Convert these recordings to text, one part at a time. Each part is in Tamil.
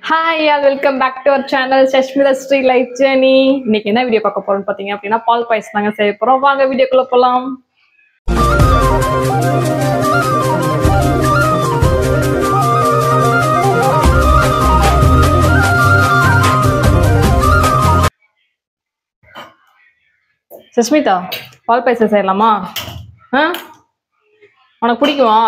Hi all welcome back to our channel Sashmita Sri life journey இன்னைக்கு என்ன வீடியோ பார்க்க போறோம்னு பார்த்தீங்க அப்படின்னா பால் பாயசம் தாங்க செய்ய போறோம் வாங்க வீடியோக்குள்ள போலாம் சஷ்மிதா பால் பாயசம் செய்யலாமா ஆ உனக்கு பிடிக்குமா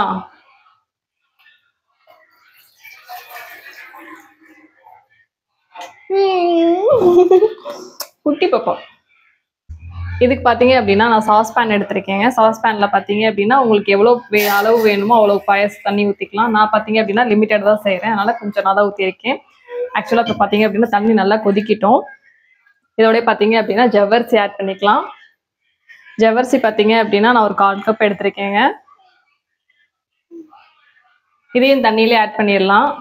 குட்டி பாப்பா இதுக்கு பார்த்தீங்க அப்படின்னா நான் சாஸ் பேன் எடுத்திருக்கேங்க சாஸ் பேனில் பார்த்தீங்க அப்படின்னா உங்களுக்கு எவ்வளோ வே அளவு வேணுமோ அவ்வளோ பாயச தண்ணி ஊற்றிக்கலாம் நான் பார்த்தீங்க அப்படின்னா லிமிட்டட் தான் செய்கிறேன் அதனால் கொஞ்சம் நல்லா ஊற்றிருக்கேன் ஆக்சுவலாக இப்போ பார்த்தீங்க அப்படின்னா தண்ணி நல்லா கொதிக்கிட்டோம் இதோடய பார்த்தீங்க அப்படின்னா ஜவ்வரிசி ஆட் பண்ணிக்கலாம் ஜவ்வரிசி பார்த்தீங்க அப்படின்னா நான் ஒரு கால் கப் எடுத்திருக்கேங்க இதையும் தண்ணியிலே ஆட் பண்ணிடலாம்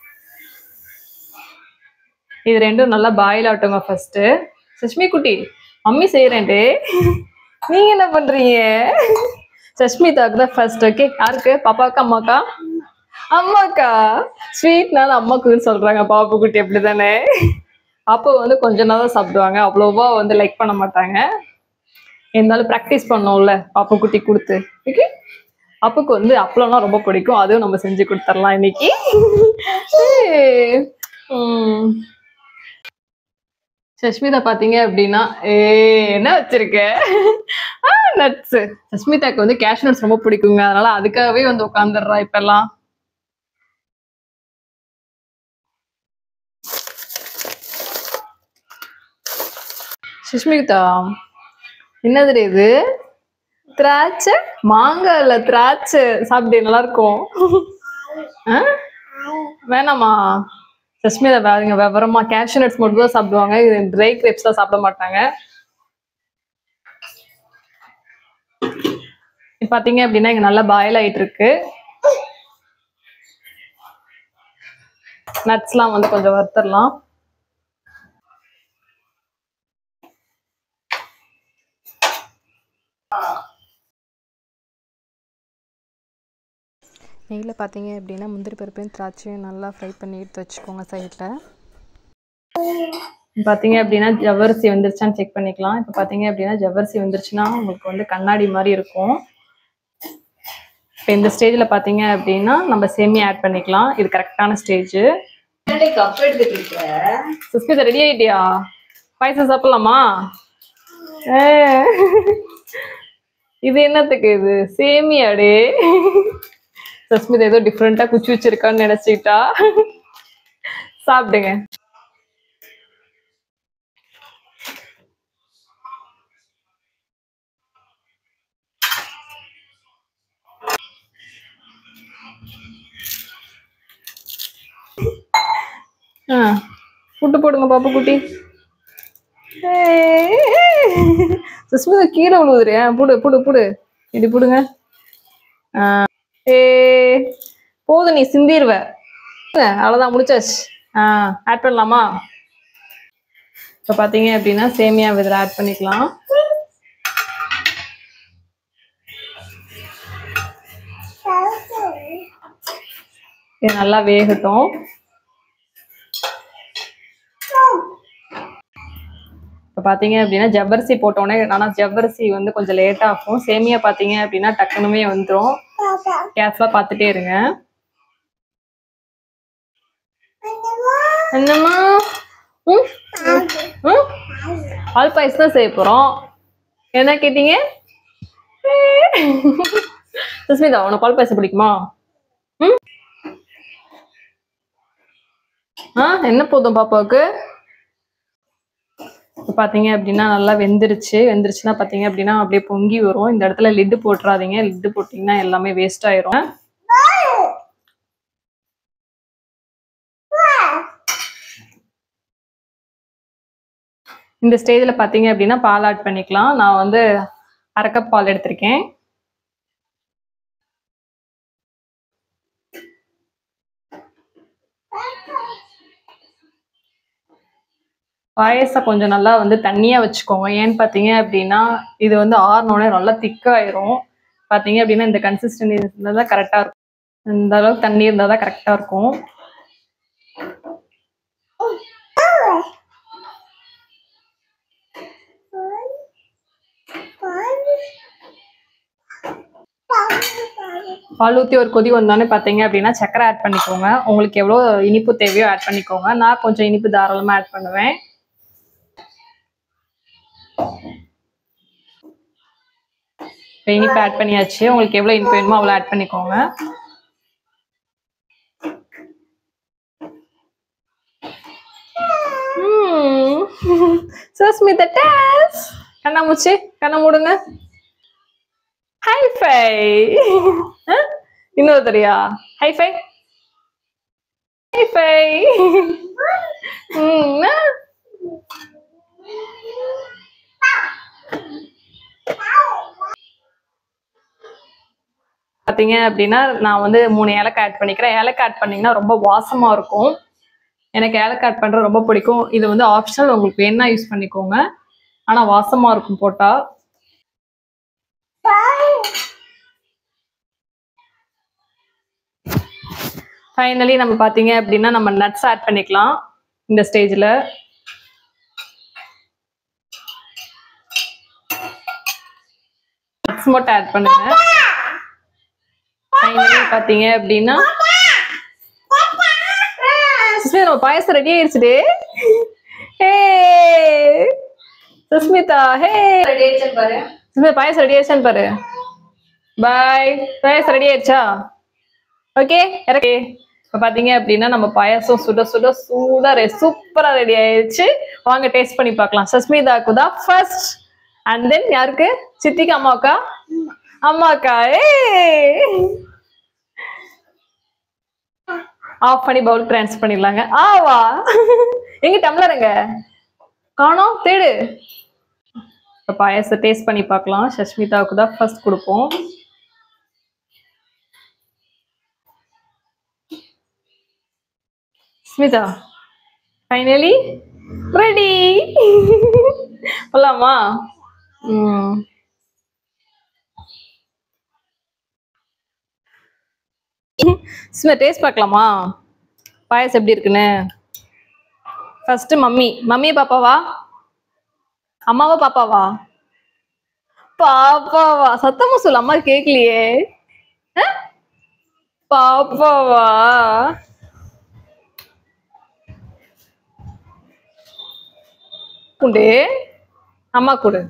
இது ரெண்டும் நல்லா பாயில் ஆட்டுங்க ஃபர்ஸ்ட் சஷ்மி குட்டி மம்மி செய்யறேன்ட்டு நீங்க என்ன பண்றீங்க சஷ்மிதாக்கு தான் ஃபர்ஸ்ட் ஓகே யாருக்கு பாப்பாக்கா அம்மாக்கா அம்மாக்கா ஸ்வீட்னால அம்மாக்குன்னு சொல்றாங்க பாப்பு குட்டி அப்படி தானே அப்போ வந்து கொஞ்ச நாள் தான் சாப்பிடுவாங்க அவ்வளோவா வந்து லைக் பண்ண மாட்டாங்க இருந்தாலும் ப்ராக்டிஸ் பண்ணோம்ல பாப்பு குட்டி கொடுத்து ஓகே அப்புக்கு வந்து அப்பளம்லாம் ரொம்ப பிடிக்கும் அதுவும் நம்ம செஞ்சு கொடுத்துடலாம் இன்னைக்கு உம் சஷ்மிதா பாத்தீங்க அப்படின்னா ஏ என்ன வச்சிருக்க நட்ஸ் சஷ்மிதாக்கு வந்து கேஷ் நட்ஸ் ரொம்ப பிடிக்குங்க அதனால அதுக்காகவே வந்து உட்காந்துடுறா இப்பெல்லாம் சுஷ்மிதா என்னது இது திராட்சை மாங்காய் இல்ல திராட்சை சாப்பிட்டு நல்லா இருக்கும் ஆ? வேணாமா சஷ்மிதா பாருங்க விவரமா கேஷ்யூ நட்ஸ் மட்டும் தான் சாப்பிடுவாங்க இது ட்ரை கிரேப்ஸ் தான் சாப்பிட மாட்டாங்க இப்போ பார்த்தீங்க அப்படின்னா இங்க நல்லா பாயில் ஆயிட்டு இருக்கு நட்ஸ்லாம் வந்து கொஞ்சம் வறுத்துடலாம் நெய்யில் பார்த்தீங்க அப்படின்னா முந்திரி பருப்பையும் திராட்சையும் நல்லா ஃப்ரை பண்ணி எடுத்து வச்சுக்கோங்க சைடில் பார்த்தீங்க அப்படின்னா ஜவ்வரிசி வந்துருச்சான்னு செக் பண்ணிக்கலாம் இப்போ பார்த்தீங்க அப்படின்னா ஜவ்வரிசி வந்துருச்சுன்னா உங்களுக்கு வந்து கண்ணாடி மாதிரி இருக்கும் இப்போ இந்த ஸ்டேஜில் பார்த்தீங்க அப்படின்னா நம்ம சேமியா ஆட் பண்ணிக்கலாம் இது கரெக்டான ஸ்டேஜ் கப் எடுத்துட்டு இருக்க சுஸ்மிதா ரெடி ஆயிட்டியா பாயசம் சாப்பிடலாமா ஏ. இது என்னத்துக்கு இது சேமியாடே சுஸ்மிதா ஏதோ டிஃப்ரெண்டா குச்சி வச்சிருக்கான்னு நினைச்சுக்கிட்டா சாப்பிடுங்க ஆ புட்டு போடுங்க பாப்பு குட்டி சுஸ்மிதா கீழே விழுவுதுரு ஆ புடு புடு புடு இப்படி புடுங்க ஆ ஏ போதும் நீ சிந்திருவ அவ்வளோதான் முடிச்சாச்சு ஆ ஆட் பண்ணலாமா இப்போ பார்த்தீங்க அப்படின்னா சேமியா இதில் ஆட் பண்ணிக்கலாம் இது நல்லா வேகட்டும் இப்போ பார்த்தீங்க அப்படின்னா ஜவ்வரிசி போட்டோடனே ஆனால் ஜவ்வரிசி வந்து கொஞ்சம் லேட் ஆகும் சேமியா பார்த்தீங்க அப்படின்னா டக்குனுமே வந்துடும் கேஸ்லாம் பார்த்துட்டே இருங்க என்னம்மா ம் ம் பால் பாயசம் தான் செய்ய போகிறோம் என்ன கேட்டீங்க சுஸ்மிதா உனக்கு பால் பாயசம் பிடிக்குமா ம் ஆ என்ன போதும் பாப்பாவுக்கு இப்போ பார்த்தீங்க அப்படின்னா நல்லா வெந்துருச்சு வெந்துருச்சுன்னா பார்த்தீங்க அப்படின்னா அப்படியே பொங்கி வரும் இந்த இடத்துல லிட்டு போட்டுறாதீங்க லிட்டு போட்டிங்கன்னா எல்லாமே வேஸ்ட் ஆயிரும் இந்த ஸ்டேஜில் பார்த்தீங்க அப்படின்னா பால் ஆட் பண்ணிக்கலாம் நான் வந்து அரை கப் பால் எடுத்திருக்கேன் பாயசம் கொஞ்சம் நல்லா வந்து தண்ணியாக வச்சுக்கோங்க ஏன்னு பார்த்தீங்க அப்படின்னா இது வந்து ஆறினோடனே நல்லா திக்காயிரும் பார்த்தீங்க அப்படின்னா இந்த கன்சிஸ்டன்சி இருந்தால் தான் கரெக்டாக இருக்கும் இந்த அளவுக்கு தண்ணி இருந்தால் தான் கரெக்டாக இருக்கும் பால் ஊற்றி ஒரு கொதி வந்தோடனே பார்த்தீங்க அப்படின்னா சக்கரை ஆட் பண்ணிக்கோங்க உங்களுக்கு எவ்வளோ இனிப்பு தேவையோ ஆட் பண்ணிக்கோங்க நான் கொஞ்சம் இனிப்பு தாராளமாக ஆட் பண்ணுவேன் இப்போ இனிப்பு ஆட் பண்ணியாச்சு உங்களுக்கு எவ்வளோ இனிப்பு வேணுமோ அவ்வளோ ஆட் பண்ணிக்கோங்க சுஸ்மிதா டேஸ் கண்ணா மூச்சு கண்ணை மூடுங்க ஹை ஃபை இன்னொரு தெரியா ஹை ஃபை ஹை ஃபை பார்த்தீங்க அப்படின்னா நான் வந்து மூணு ஏலக்காய் ஆட் பண்ணிக்கிறேன் ஏலக்காய் ஆட் பண்ணிங்கன்னா ரொம்ப வாசமாக இருக்கும் எனக்கு ஏலக்காய் ஆட் பண்ணுறது ரொம்ப பிடிக்கும் இது வந்து ஆப்ஷனல் உங்களுக்கு வேணா யூஸ் பண்ணிக்கோங்க ஆனால் வாசமாக இருக்கும் போட்டால் ஃபைனலி நம்ம பார்த்தீங்க அப்படின்னா நம்ம நட்ஸ் ஆட் பண்ணிக்கலாம் இந்த ஸ்டேஜில் நட்ஸ் மட்டும் ஆட் பண்ணுங்க ஃபைனலி பார்த்தீங்க அப்படின்னா சுஸ்மிதா நம்ம பாயசம் ரெடி ஆயிடுச்சுடே ஹே சுஸ்மிதா ஹே ரெடி ஆயிடுச்சு பாரு சுஸ்மிதா பாயசம் ரெடி ஆயிடுச்சான்னு பாரு பாய் பாயசம் ரெடி ஆயிடுச்சா ஓகே இறக்கே இப்போ பார்த்தீங்க அப்படின்னா நம்ம பாயாசம் சுட சுட சூடாக ரெ சூப்பராக ரெடி ஆயிடுச்சு வாங்க டேஸ்ட் பண்ணி பார்க்கலாம் சஸ்மிதாக்கு தான் ஃபர்ஸ்ட் அண்ட் தென் யாருக்கு சித்திக்கு அம்மாவுக்கா அம்மாக்கா ஏ ஆஃப் பண்ணி பவுல் ட்ரான்ஸ்ஃபர் பண்ணிடலாங்க ஆவா எங்க டம்ளருங்க காணோம் தேடு இப்போ பாயாசம் டேஸ்ட் பண்ணி பார்க்கலாம் சஷ்மிதாவுக்கு தான் ஃபர்ஸ்ட் கொடுப்போம் ஸ்மிதா ஃபைனலி ரெடி போலாமா ம் ஸ்மிதா டேஸ்ட் பார்க்கலாமா பாயசம் எப்படி இருக்குன்னு ஃபர்ஸ்ட் மம்மி மம்மி பாப்பாவா அம்மாவா பாப்பாவா பாப்பாவா சத்தமா சொல்லு அம்மா கேட்கலையே அஹ்? பாப்பாவா குண்டு அம்மா கொடு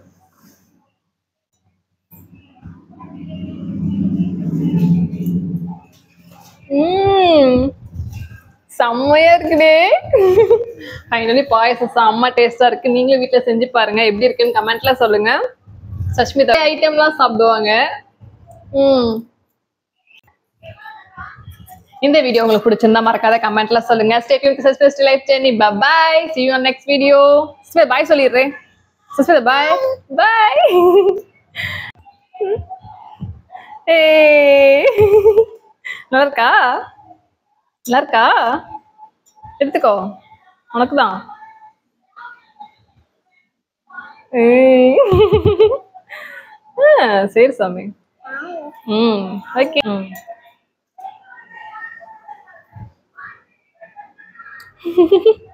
ம் செம்மையா இருக்குடே ஃபைனலி பாயசம் செம்ம டேஸ்டா இருக்கு நீங்களும் வீட்ல செஞ்சு பாருங்க எப்படி இருக்குன்னு கமெண்ட்ல சொல்லுங்க சஷ்மிதா ஐட்டம்லாம் சாப்பிடுவாங்க ம் இந்த வீடியோ உங்களுக்கு பிடிச்சிருந்தா மறக்காத கமெண்ட்ல சொல்லுங்க ஸ்டே டியூன் சஸ்பெஸ்ட் life journey bye see you on next video Sasmita bye சொல்லிடுறேன் சஸ்மிதா பாய் பாய் ஏய் நல்லா இருக்கா நல்லா இருக்கா எடுத்துக்கோ உனக்கு தான் சரி சாமி ம் ஓகே ம்